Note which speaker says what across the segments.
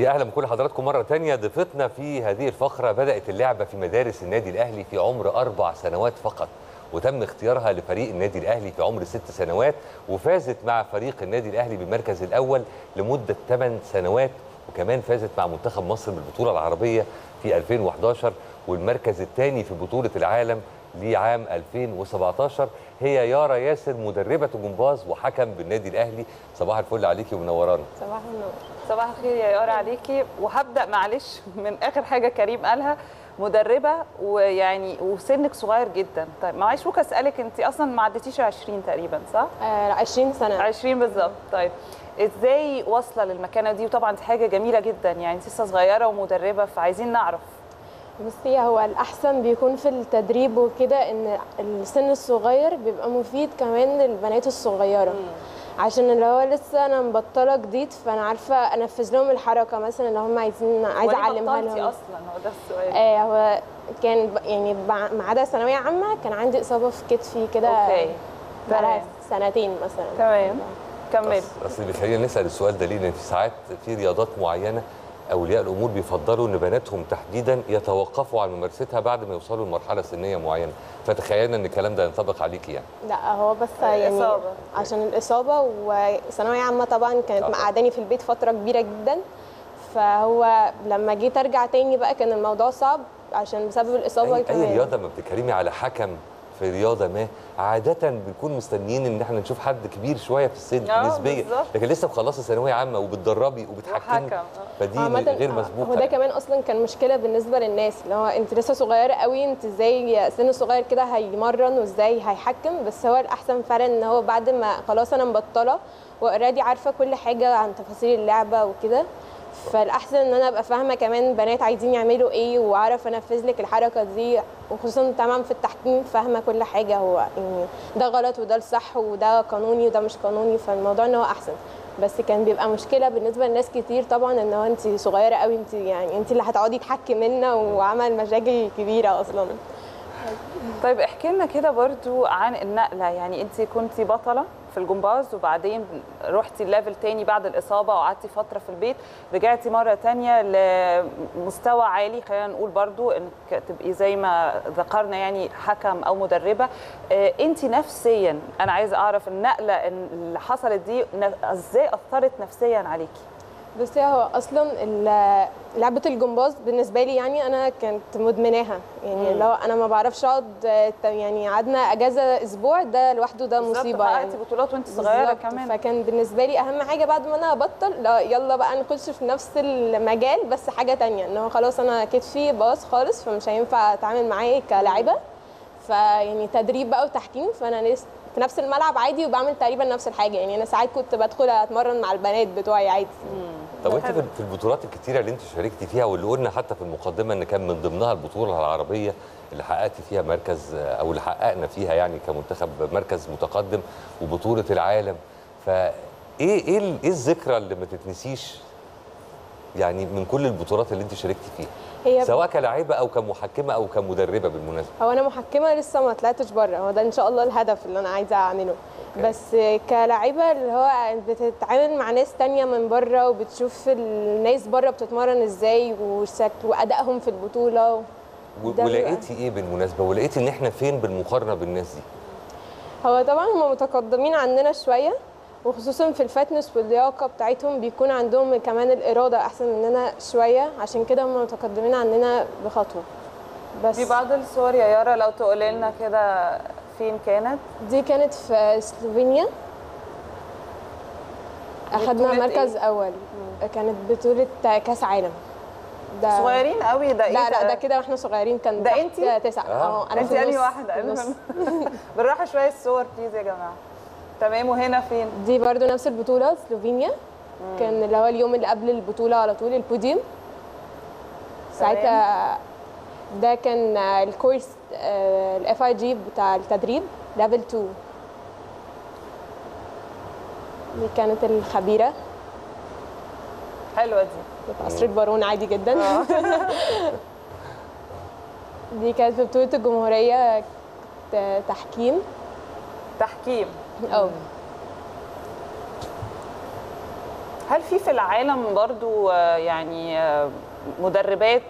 Speaker 1: يا اهلا بكل حضراتكم مره تانية ضيفتنا في هذه الفقره بدات اللعبه في مدارس النادي الاهلي في عمر اربع سنوات فقط وتم اختيارها لفريق النادي الاهلي في عمر ست سنوات وفازت مع فريق النادي الاهلي بالمركز الاول لمده 8 سنوات وكمان فازت مع منتخب مصر بالبطوله العربيه في 2011 والمركز الثاني في بطوله العالم لعام 2017 هي يارا ياسر مدربه جمباز وحكم بالنادي الاهلي صباح الفل عليكي ومنورانا
Speaker 2: صباح النور
Speaker 3: صباح الخير يا يارا عليكي وهبدا معلش من اخر حاجه كريم قالها مدربه ويعني وسنك صغير جدا طيب معلش ممكن اسالك انت اصلا ما عدتيش 20 تقريبا صح
Speaker 2: آه 20 سنه
Speaker 3: 20 بالظبط طيب ازاي واصله للمكانه دي وطبعا دي حاجه جميله جدا يعني انت لسه صغيره ومدربه فعايزين نعرف
Speaker 2: بصي هو الاحسن بيكون في التدريب وكده ان السن الصغير بيبقى مفيد كمان للبنات الصغيره عشان اللي هو لسه انا مبطله جديد فانا عارفه انفذ لهم الحركه مثلا اللي هم عايزين عايزه
Speaker 3: وليه
Speaker 2: اعلمها
Speaker 3: بطلتي
Speaker 2: لهم
Speaker 3: اصلا هو ده السؤال
Speaker 2: آه هو كان ب- يعني بع- ما عدا ثانويه عامه كان عندي اصابه في كتفي كده
Speaker 3: اوكي
Speaker 2: بقالها
Speaker 3: تمام.
Speaker 2: سنتين مثلا
Speaker 3: تمام كملي
Speaker 1: أصل- اصل اللي خلينا نسال السؤال ده ليه؟ لان في ساعات في رياضات معينه اولياء الامور بيفضلوا ان بناتهم تحديدا يتوقفوا عن ممارستها بعد ما يوصلوا لمرحله سنيه معينه فتخيلنا ان الكلام ده ينطبق عليكي يعني
Speaker 2: لا هو بس يعني
Speaker 3: الإصابة.
Speaker 2: عشان الإصابة وثانوية عامة طبعا كانت
Speaker 1: آه.
Speaker 2: مقعداني في البيت فترة كبيرة جدا فهو لما جيت أرجع تاني بقى كان الموضوع صعب عشان بسبب الإصابة
Speaker 1: اي,
Speaker 2: كمان
Speaker 1: أي رياضه ما بتتكلمي على حكم في رياضه ما عاده بنكون مستنيين ان احنا نشوف حد كبير شويه في السن
Speaker 3: آه،
Speaker 1: نسبيا
Speaker 3: بالظبط.
Speaker 1: لكن لسه مخلصه ثانويه عامه وبتدربي وبتحكمي
Speaker 3: وحكم، آه.
Speaker 1: فدي
Speaker 2: عامة
Speaker 1: غير
Speaker 2: آه،
Speaker 1: مسبوقه
Speaker 2: هو ده
Speaker 1: يعني.
Speaker 2: كمان اصلا كان مشكله بالنسبه للناس اللي هو انت لسه صغيره قوي انت ازاي سن صغير كده هيمرن وازاي هيحكم بس هو الاحسن فعلا ان هو بعد ما خلاص انا مبطله واوريدي عارفه كل حاجه عن تفاصيل اللعبه وكده فالاحسن ان انا ابقى فاهمه كمان بنات عايزين يعملوا ايه واعرف انفذ لك الحركه دي وخصوصا طبعا في التحكيم فاهمه كل حاجه هو يعني ده غلط وده الصح وده قانوني وده مش قانوني فالموضوع ان هو احسن بس كان بيبقى مشكله بالنسبه لناس كتير طبعا ان هو انت صغيره قوي انت يعني انت اللي هتقعدي تحكمي لنا وعمل مشاكل كبيره اصلا
Speaker 3: طيب احكي لنا كده برضو عن النقله يعني انت كنتي بطله في الجمباز وبعدين رحتي الليفل تاني بعد الاصابه وقعدتي فتره في البيت رجعتي مره تانية لمستوى عالي خلينا نقول برضو انك تبقي زي ما ذكرنا يعني حكم او مدربه اه انت نفسيا انا عايزه اعرف النقله اللي حصلت دي ن- ازاي اثرت نفسيا عليكي
Speaker 2: بصي هو اصلا ال- لعبه الجمباز بالنسبه لي يعني انا كنت مدمناها يعني لو انا ما بعرفش اقعد آه، يعني قعدنا اجازه اسبوع ده لوحده ده
Speaker 3: بالظبط،
Speaker 2: مصيبه يعني
Speaker 3: حققتي بطولات وانت صغيره
Speaker 2: بالظبط.
Speaker 3: كمان
Speaker 2: فكان بالنسبه لي اهم حاجه بعد ما انا ابطل لا يلا بقى نخش في نفس المجال بس حاجه تانية ان هو خلاص انا كتفي باظ خالص فمش هينفع اتعامل معاه كلاعبه فيعني تدريب بقى وتحكيم فانا لسه في نفس الملعب عادي وبعمل تقريبا نفس الحاجه يعني انا ساعات كنت بدخل اتمرن مع البنات بتوعي عادي
Speaker 1: طب انت
Speaker 3: حلو.
Speaker 1: في في البطولات الكتيره اللي انت شاركتي فيها واللي قلنا حتى في المقدمه ان كان من ضمنها البطوله العربيه اللي حققتي فيها مركز او اللي حققنا فيها يعني كمنتخب مركز متقدم وبطوله العالم فايه ايه ال- ايه الذكرى اللي ما تتنسيش يعني من كل البطولات اللي انت شاركتي فيها
Speaker 2: هي
Speaker 1: سواء كلاعبه او كمحكمه او كمدربه بالمناسبه
Speaker 2: هو انا محكمه لسه ما طلعتش بره هو ده ان شاء الله الهدف اللي انا عايزه اعمله
Speaker 1: أوكي.
Speaker 2: بس كلاعيبه اللي هو بتتعامل مع ناس تانية من بره وبتشوف الناس بره بتتمرن ازاي وشك- وادائهم في البطوله
Speaker 1: و-
Speaker 2: ده بيبقى-
Speaker 1: ولقيتي ايه بالمناسبه ولقيتي ان احنا فين بالمقارنه بالناس دي
Speaker 2: هو طبعا هم متقدمين عننا شويه وخصوصا في الفتنس واللياقه بتاعتهم بيكون عندهم كمان الاراده احسن مننا شويه عشان كده هم متقدمين عننا بخطوه بس
Speaker 3: في بعض الصور يا يارا لو تقولي لنا كده فين كانت
Speaker 2: دي كانت في سلوفينيا اخدنا
Speaker 3: بطولة
Speaker 2: مركز
Speaker 3: إيه؟
Speaker 2: اول كانت بطولة كاس عالم ده
Speaker 3: صغيرين قوي ده ايه
Speaker 2: لا لا ده كده واحنا صغيرين كان
Speaker 3: ده
Speaker 2: تحت
Speaker 3: انتي؟
Speaker 2: تسعة
Speaker 1: آه.
Speaker 2: اهو انا
Speaker 3: انت
Speaker 2: في
Speaker 3: انهي
Speaker 2: النص،
Speaker 3: واحده
Speaker 2: في النص.
Speaker 3: بالراحه شويه الصور بليز يا جماعه تمام وهنا فين
Speaker 2: دي برضو نفس البطولة سلوفينيا كان اللي هو اليوم اللي قبل البطولة على طول البوديوم ساعتها ده كان الكورس الاف اي جي بتاع التدريب ليفل 2 دي كانت الخبيرة
Speaker 3: حلوه دي
Speaker 2: في قصر البارون عادي جدا دي كانت في بطولة الجمهورية ت- تحكيم
Speaker 3: تحكيم
Speaker 2: أو
Speaker 3: هل في في العالم برضو آه، يعني آه، مدربات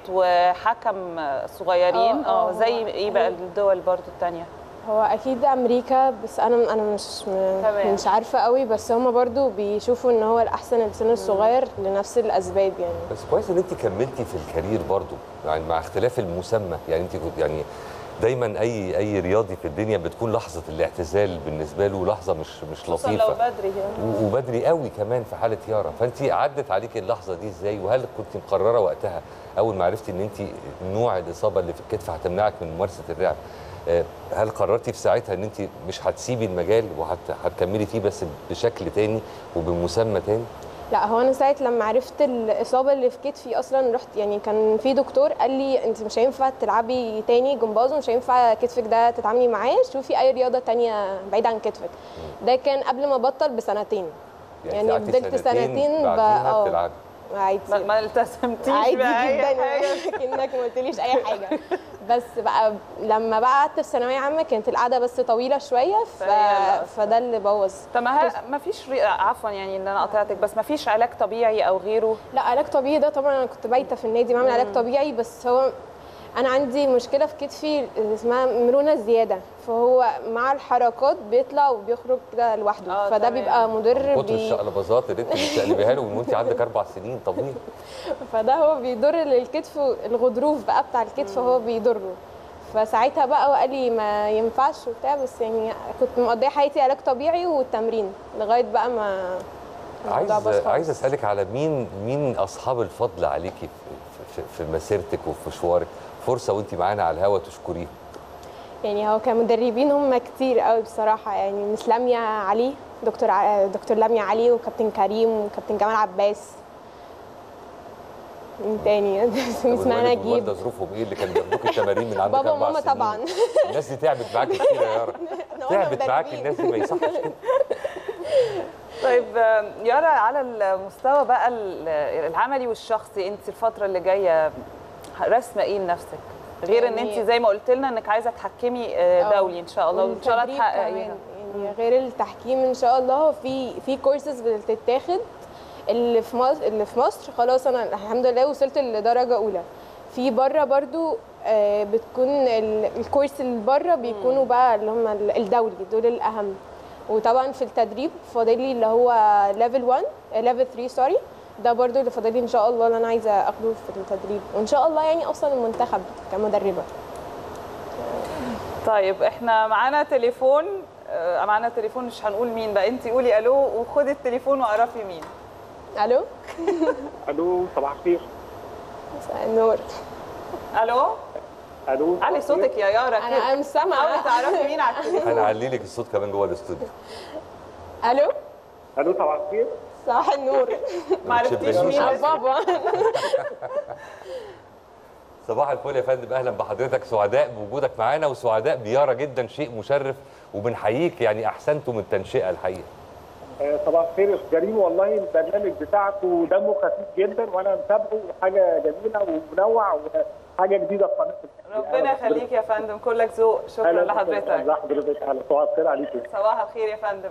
Speaker 3: وحكم آه، صغيرين
Speaker 2: آه، آه،
Speaker 3: اه زي
Speaker 2: هو-
Speaker 3: ايه بقى الدول برضو التانية
Speaker 2: هو اكيد امريكا بس انا انا مش
Speaker 3: تمام.
Speaker 2: مش عارفه قوي بس هما برضو بيشوفوا ان هو الاحسن السن الصغير لنفس الاسباب يعني
Speaker 1: بس كويس ان انت كملتي في الكارير برضو يعني مع اختلاف المسمى يعني انت كنت يعني دايما اي اي رياضي في الدنيا بتكون لحظه الاعتزال بالنسبه له لحظه مش مش
Speaker 3: خصوصا لو
Speaker 1: لطيفه
Speaker 3: بدري يعني.
Speaker 1: و- وبدري قوي كمان في حاله يارا فانت عدت عليك اللحظه دي ازاي وهل كنت مقرره وقتها اول ما عرفتي ان انت نوع الاصابه اللي في الكتف هتمنعك من ممارسه اللعب آه، هل قررتي في ساعتها ان انت مش هتسيبي المجال وهتكملي فيه بس بشكل تاني وبمسمى تاني
Speaker 2: لا هو انا ساعه لما عرفت الاصابه اللي في كتفي اصلا رحت يعني كان في دكتور قال لي انت مش هينفع تلعبي تاني جمباز ومش هينفع كتفك ده تتعاملي معاه شوفي اي رياضه تانية بعيد عن كتفك ده كان قبل ما ابطل بسنتين يعني
Speaker 1: قعدتي
Speaker 2: فضلت سنتين ب-
Speaker 1: بعديها
Speaker 2: آه.
Speaker 1: بتلعبي
Speaker 2: عادي
Speaker 3: ما, ما التزمتيش
Speaker 2: عادي
Speaker 3: بأي
Speaker 2: جدا
Speaker 3: حاجة.
Speaker 2: كانك ما قلتليش اي حاجه بس بقى لما بقى قعدت في ثانويه عامه كانت القعده بس طويله شويه ف...
Speaker 3: فهي-
Speaker 2: فده اللي بوظ
Speaker 3: طب ما هل- ما فيش ري... عفوا يعني ان انا قطعتك بس ما فيش علاج طبيعي او غيره
Speaker 2: لا علاج طبيعي ده طبعا انا كنت بايته في النادي بعمل علاج طبيعي بس هو انا عندي مشكله في كتفي اسمها مرونه زياده فهو مع الحركات بيطلع وبيخرج كده لوحده
Speaker 3: آه،
Speaker 2: فده
Speaker 3: تمام.
Speaker 2: بيبقى مضر
Speaker 1: كتر
Speaker 2: بي...
Speaker 1: الشقلباظات اللي انت بتقلبيها له من وانت عندك اربع سنين طبيعي
Speaker 2: فده هو بيضر للكتف الغضروف بقى بتاع الكتف هو بيضره فساعتها بقى هو قال لي ما ينفعش وبتاع بس يعني كنت مقضيه حياتي علاج طبيعي والتمرين لغايه بقى ما الموضوع
Speaker 1: عايز
Speaker 2: باظ خالص.
Speaker 1: عايز اسالك على مين مين اصحاب الفضل عليكي في, في, في مسيرتك وفي مشوارك فرصه وانت معانا على الهوا تشكريهم
Speaker 2: يعني هو كمدربين هم كتير قوي بصراحة يعني مس لميا علي دكتور ع... دكتور لميا علي وكابتن كريم وكابتن جمال عباس مين تاني اسمها
Speaker 1: والوالد والوالده
Speaker 2: نجيب
Speaker 1: ظروفهم ايه اللي كانوا بياخدوك التمارين من عندك
Speaker 2: بابا
Speaker 1: اربع
Speaker 2: وماما
Speaker 1: سنين
Speaker 2: طبعا
Speaker 1: الناس دي تعبت معاك كتير يا يارا
Speaker 2: إحنا قلنا
Speaker 1: تعبت معاك
Speaker 2: مدربين.
Speaker 1: الناس دي ما يصحش كده
Speaker 3: طيب آه، يارا على المستوى بقى ال- العملي والشخصي انت الفتره اللي جايه رسمه ايه لنفسك غير ان
Speaker 2: يعني-
Speaker 3: انت زي ما قلت لنا انك عايزه تحكمي آه،
Speaker 2: آه.
Speaker 3: دولي ان شاء الله وان شاء الله
Speaker 2: والتدريب
Speaker 3: تحققيها
Speaker 2: كمان. يعني غير التحكيم ان شاء الله في في كورسز بتتاخد اللي في مصر اللي في مصر خلاص انا الحمد لله وصلت لدرجه اولى في بره برضو آه، بتكون ال- الكورس اللي بره بيكونوا بقى اللي هم ال- الدولي دول الاهم وطبعا في التدريب فاضل لي اللي هو ليفل 1 ليفل 3 سوري ده برضو اللي فاضل لي ان شاء الله اللي انا عايزه اخده في التدريب وان شاء الله يعني اوصل المنتخب كمدربه
Speaker 3: طيب احنا معانا تليفون آه، معانا تليفون مش هنقول مين بقى انت قولي الو وخدي التليفون واعرفي مين
Speaker 2: الو
Speaker 4: الو صباح الخير
Speaker 2: مساء النور
Speaker 3: الو
Speaker 4: الو
Speaker 3: علي صوتك يا يارا
Speaker 2: انا
Speaker 3: كده
Speaker 2: انا سامعه
Speaker 3: حاولي تعرفي مين على التليفون
Speaker 1: هنعلي لك الصوت كمان جوه الاستوديو
Speaker 2: الو
Speaker 4: الو صباح الخير
Speaker 2: صباح النور
Speaker 3: ما عرفتيش
Speaker 1: بتشبهنيش
Speaker 3: مين
Speaker 2: يا
Speaker 3: اسمك.
Speaker 2: بابا
Speaker 1: صباح الفل يا فندم اهلا بحضرتك سعداء بوجودك معانا وسعداء بيارا جدا شيء مشرف وبنحييك يعني احسنتم التنشئه الحقيقه
Speaker 4: آه، صباح الخير يا كريم والله البرنامج بتاعكم دمه خفيف جدا وانا متابعه وحاجه جميله ومنوع وحاجه جديده في قناه
Speaker 3: ربنا يخليك يا فندم كلك ذوق شكرا
Speaker 4: أهلا
Speaker 3: لحضرتك
Speaker 4: لحضرتك اهلا صباح الخير عليكم
Speaker 3: صباح الخير يا فندم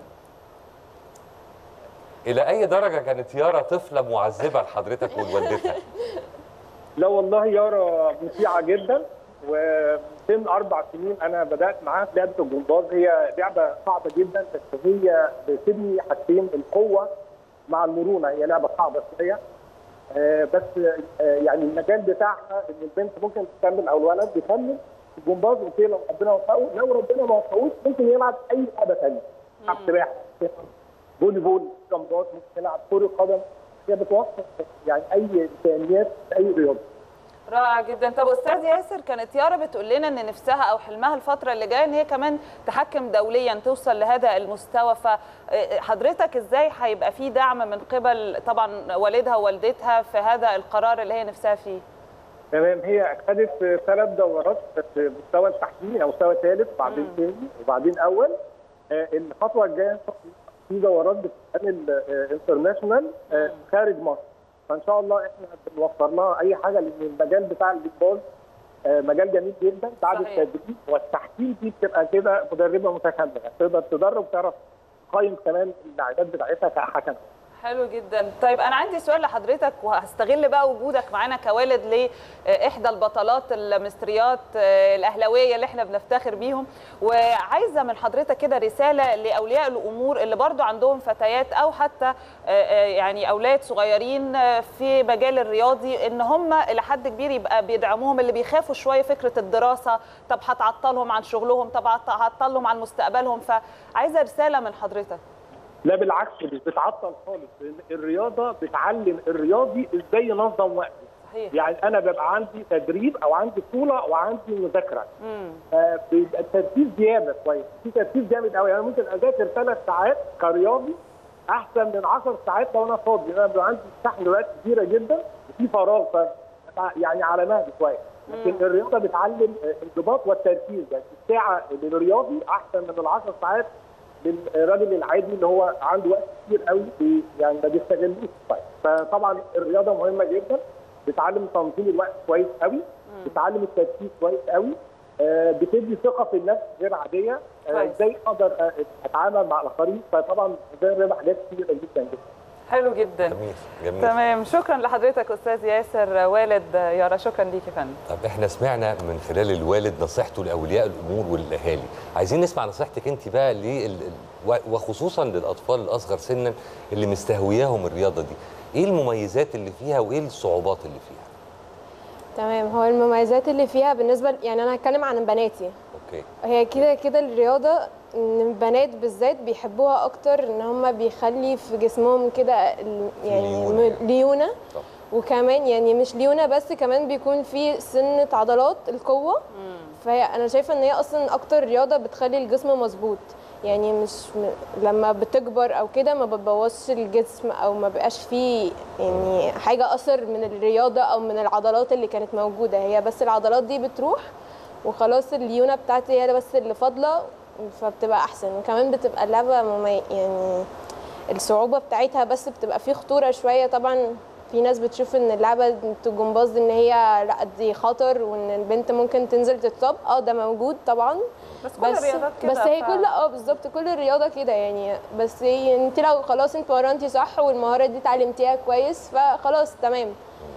Speaker 1: الى اي درجه كانت يارا طفله معذبه لحضرتك ولوالدتها
Speaker 4: لا والله يارا مطيعه جدا وسن اربع سنين انا بدات معاها في لعبه الجمباز هي لعبه صعبه جدا بس هي بتبني حاجتين القوه مع المرونه هي لعبه صعبه شويه آه، بس آه، يعني المجال بتاعها ان البنت ممكن تكمل او الولد يكمل الجمباز اوكي لو ربنا وفقه لو ربنا ما وفقوش ممكن يلعب اي لعبه ثانيه يلعب سباحه فولي بول جمباز ممكن يلعب كره قدم هي بتوفر يعني اي امكانيات في اي رياضه
Speaker 3: رائع جدا طب استاذ ياسر كانت يارا بتقول لنا ان نفسها او حلمها الفتره اللي جايه ان هي كمان تحكم دوليا توصل لهذا المستوى فحضرتك ازاي هيبقى في دعم من قبل طبعا والدها ووالدتها في هذا القرار اللي هي نفسها فيه
Speaker 4: تمام هي خدت ثلاث دورات في مستوى التحكيم او مستوى ثالث وبعدين ثاني وبعدين اول آه، الخطوه الجايه إن شاء الله في دورات بتتعمل انترناشونال خارج مصر فان شاء الله احنا بنوفر لها اي حاجه لان المجال بتاع البيتبول آه، مجال جميل جدا بعد
Speaker 3: صحيح.
Speaker 4: التدريب والتحكيم دي بتبقى كده مدربه متكامله تقدر تدرب تعرف تقيم كمان اللاعبات بتاعتها كحكم
Speaker 3: حلو جدا طيب انا عندي سؤال لحضرتك وهستغل بقى وجودك معانا كوالد لاحدى البطلات المصريات آه، الاهلاويه اللي احنا بنفتخر بيهم وعايزه من حضرتك كده رساله لاولياء الامور اللي برضو عندهم فتيات او حتى آه، آه، يعني اولاد صغيرين آه، في مجال الرياضي ان هم الى حد كبير يبقى بيدعموهم اللي بيخافوا شويه فكره الدراسه طب هتعطلهم عن شغلهم طب هتعطلهم عن مستقبلهم فعايزه رساله من حضرتك
Speaker 4: لا بالعكس مش بتعطل خالص لأن الرياضه بتعلم الرياضي ازاي ينظم وقته
Speaker 3: صحيح
Speaker 4: يعني انا ببقى عندي تدريب او عندي بطوله وعندي مذاكره
Speaker 3: امم
Speaker 4: فبيبقى التركيز زياده كويس في تركيز جامد قوي يعني ممكن اذاكر ثلاث ساعات كرياضي احسن من 10 ساعات لو انا فاضي انا بيبقى عندي شحن وقت كبيره جدا وفي فراغ ف يعني على مهل شويه لكن الرياضه بتعلم الانضباط والتركيز يعني الساعه للرياضي احسن من ال 10 ساعات للراجل العادي اللي هو عنده وقت كتير قوي بي- يعني ما بيستغلوش كويس فطبعا الرياضه مهمه جدا بتعلم تنظيم الوقت كويس قوي بتعلم التركيز كويس قوي آه، بتدي ثقه في النفس غير عاديه آه،
Speaker 3: كويس.
Speaker 4: ازاي اقدر آه، اتعامل مع الاخرين فطبعا زي الرياضه حاجات كتيره جدا جدا
Speaker 3: حلو جدا
Speaker 1: جميل جميل
Speaker 3: تمام شكرا لحضرتك استاذ ياسر والد يارا شكرا ليك يا فندم
Speaker 1: طب احنا سمعنا من خلال الوالد نصيحته لاولياء الامور والاهالي عايزين نسمع نصيحتك انت بقى لل ال- و- وخصوصا للاطفال الاصغر سنا اللي مستهوياهم الرياضه دي ايه المميزات اللي فيها وايه الصعوبات اللي فيها
Speaker 2: تمام هو المميزات اللي فيها بالنسبه يعني انا هتكلم عن بناتي
Speaker 1: اوكي
Speaker 2: هي كده كده الرياضة ان البنات بالذات بيحبوها اكتر ان هم بيخلي في جسمهم كده ال- يعني
Speaker 1: ليونة يعني.
Speaker 2: م- ليونة
Speaker 1: طب
Speaker 2: وكمان يعني مش ليونة بس كمان بيكون في سنة عضلات القوة فهي انا شايفة ان هي اصلا اكتر رياضة بتخلي الجسم مظبوط يعني مش م... لما بتكبر او كده ما بتبوظش الجسم او ما بقاش فيه يعني حاجة اثر من الرياضة او من العضلات اللي كانت موجودة هي بس العضلات دي بتروح وخلاص الليونه بتاعتي هي بس اللي فاضله فبتبقى احسن وكمان بتبقى اللعبه ممي... يعني الصعوبه بتاعتها بس بتبقى فيه خطوره شويه طبعا في ناس بتشوف ان اللعبه الجمباز ان هي لا دي خطر وان البنت ممكن تنزل تتصاب اه ده موجود طبعا
Speaker 3: بس كل
Speaker 2: بس
Speaker 3: الرياضات كده
Speaker 2: بس هي
Speaker 3: ف-
Speaker 2: كل اه بالظبط كل الرياضه كده يعني بس هي انت لو خلاص انت مرنتي صح والمهاره دي اتعلمتيها كويس فخلاص تمام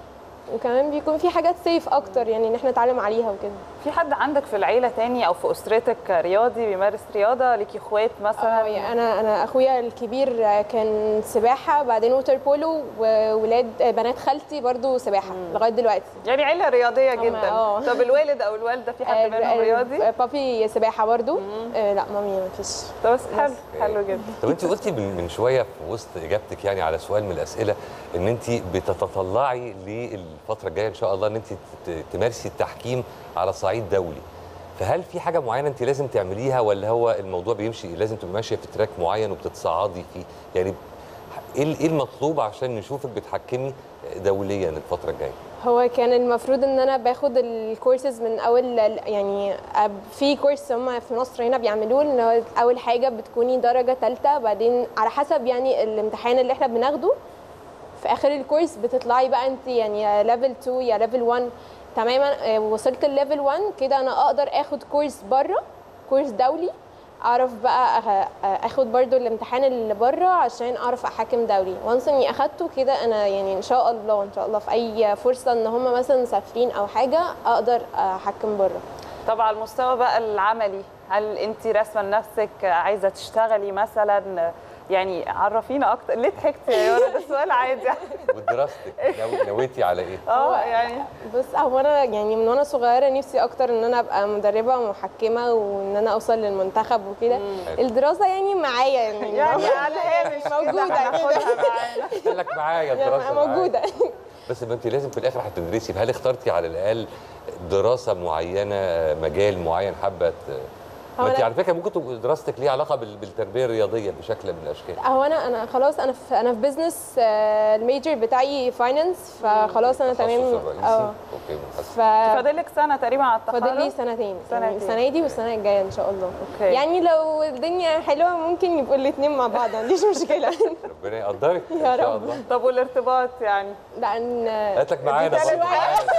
Speaker 2: وكمان بيكون في حاجات سيف اكتر يعني ان احنا نتعلم عليها وكده
Speaker 3: في حد عندك في العيله تاني او في اسرتك رياضي بيمارس رياضه ليكي اخوات
Speaker 2: اه
Speaker 3: مثلا
Speaker 2: يعني انا انا اخويا الكبير كان سباحه بعدين ووتر بولو وولاد بنات خالتي برضو سباحه لغايه دلوقتي
Speaker 3: يعني عيله رياضيه
Speaker 2: هما-
Speaker 3: جدا
Speaker 2: اه.
Speaker 3: طب الوالد او الوالده في حد منهم
Speaker 2: آه،
Speaker 3: رياضي
Speaker 2: آه، بابي سباحه برضو آه، لا مامي ما فيش
Speaker 3: طب بس حلو حلو جدا
Speaker 1: طب انت قلتي من من شويه في وسط اجابتك يعني على سؤال من الاسئله ان انت بتتطلعي للفتره الجايه ان شاء الله ان انت ت- تمارسي التحكيم على صعيد دولي فهل في حاجه معينه انت لازم تعمليها ولا هو الموضوع بيمشي لازم تبقى ماشيه في تراك معين وبتتصعدي فيه يعني ايه ال- ايه المطلوب عشان نشوفك بتحكمي دوليا الفتره الجايه
Speaker 2: هو كان المفروض ان انا باخد الكورسز من اول يعني أب- في كورس هم في مصر هنا بيعملوه ان هو اول حاجه بتكوني درجه ثالثه بعدين على حسب يعني الامتحان اللي احنا بناخده في اخر الكورس بتطلعي بقى انت يعني يا ليفل 2 يا ليفل 1 تماما آه، وصلت الليفل 1 كده انا اقدر اخد كورس بره كورس دولي اعرف بقى أخ- اخد برضو الامتحان اللي بره عشان اعرف احاكم دولي وانس اني اخدته كده انا يعني ان شاء الله ان شاء الله في اي فرصه ان هم مثلا مسافرين او حاجه اقدر احكم بره
Speaker 3: طب على المستوى بقى العملي هل انت راسمه لنفسك عايزه تشتغلي مثلا يعني عرفينا اكتر ليه ضحكتي يا يارا ده سؤال عادي
Speaker 1: ودراستك ناو- نويتي على ايه
Speaker 3: اه يعني
Speaker 2: بس هو انا يعني من وانا صغيره نفسي اكتر ان انا ابقى مدربه ومحكمه وان انا اوصل للمنتخب وكده الدراسه يعني معايا يعني,
Speaker 3: يعني على الهامش كده
Speaker 2: موجودة
Speaker 3: هناخدها معانا
Speaker 1: قال لك معايا الدراسه معايا.
Speaker 2: موجوده
Speaker 1: بس ما انت لازم في الاخر هتدرسي هل اخترتي على الاقل دراسه معينه مجال معين حابه ت-
Speaker 2: هو
Speaker 1: ما انت
Speaker 2: أنا-
Speaker 1: على فكره ممكن تبقى دراستك ليها علاقه بال- بالتربيه الرياضيه بشكل من الاشكال
Speaker 2: هو انا انا خلاص انا في انا في بزنس الميجر بتاعي فاينانس فخلاص انا
Speaker 1: التخصص
Speaker 2: تمام
Speaker 1: الرئيسي
Speaker 2: اه
Speaker 1: اوكي ممتاز
Speaker 2: ف
Speaker 3: فاضلك سنه تقريبا على التخرج
Speaker 2: فاضل لي سنتين يعني
Speaker 3: سنتين.
Speaker 2: السنه دي والسنه الجايه ان شاء الله
Speaker 3: أوكي.
Speaker 2: يعني لو الدنيا حلوه ممكن يبقوا الاثنين مع بعض ما عنديش مشكله
Speaker 1: ربنا يقدرك ان
Speaker 2: يا
Speaker 1: شاء
Speaker 2: رب.
Speaker 1: الله
Speaker 3: طب والارتباط يعني
Speaker 2: لان
Speaker 1: قالت لك معانا
Speaker 3: دي تالت
Speaker 1: برضه معانا.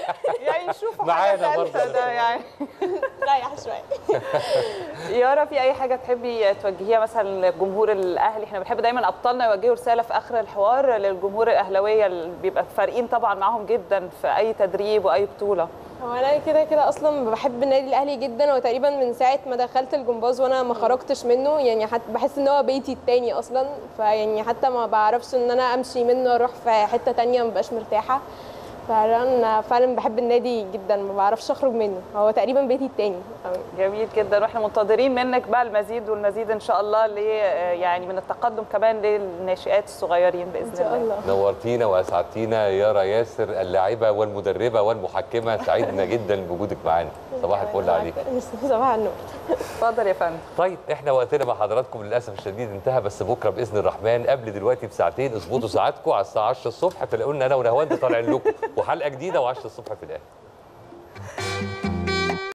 Speaker 3: يعني شوفوا
Speaker 1: معانا
Speaker 3: حاجه
Speaker 1: برضه.
Speaker 3: ثالثه ده يعني
Speaker 2: ريح شويه
Speaker 3: يارا في اي حاجه تحبي توجهيها مثلا للجمهور الاهلي احنا بنحب دايما ابطالنا يوجهوا رساله في اخر الحوار للجمهور الاهلاويه اللي بيبقى فارقين طبعا معاهم جدا في اي تدريب واي بطوله
Speaker 2: هو انا كده كده اصلا بحب النادي الاهلي جدا وتقريبا من ساعه ما دخلت الجمباز وانا ما خرجتش منه يعني حتى بحس ان هو بيتي التاني اصلا فيعني حتى ما بعرفش ان انا امشي منه اروح في حته تانية ما بقاش مرتاحه فعلا فعلا بحب النادي جدا ما بعرفش اخرج منه هو تقريبا بيتي التاني
Speaker 3: جميل جدا واحنا منتظرين منك بقى المزيد والمزيد ان شاء الله ل يعني من التقدم كمان للناشئات الصغيرين باذن
Speaker 2: ان شاء
Speaker 3: الله
Speaker 2: الله
Speaker 1: نورتينا واسعدتينا يارا ياسر اللاعبه والمدربه والمحكمه سعيدنا جدا بوجودك معانا صباح الفل عليك
Speaker 2: صباح النور
Speaker 3: اتفضل يا فندم
Speaker 1: طيب احنا وقتنا مع حضراتكم للاسف الشديد انتهى بس بكره باذن الرحمن قبل دلوقتي بساعتين اظبطوا ساعاتكم على الساعه 10 الصبح تلاقونا انا ونهواند طالعين لكم وحلقه جديده و10 الصبح في الاهلي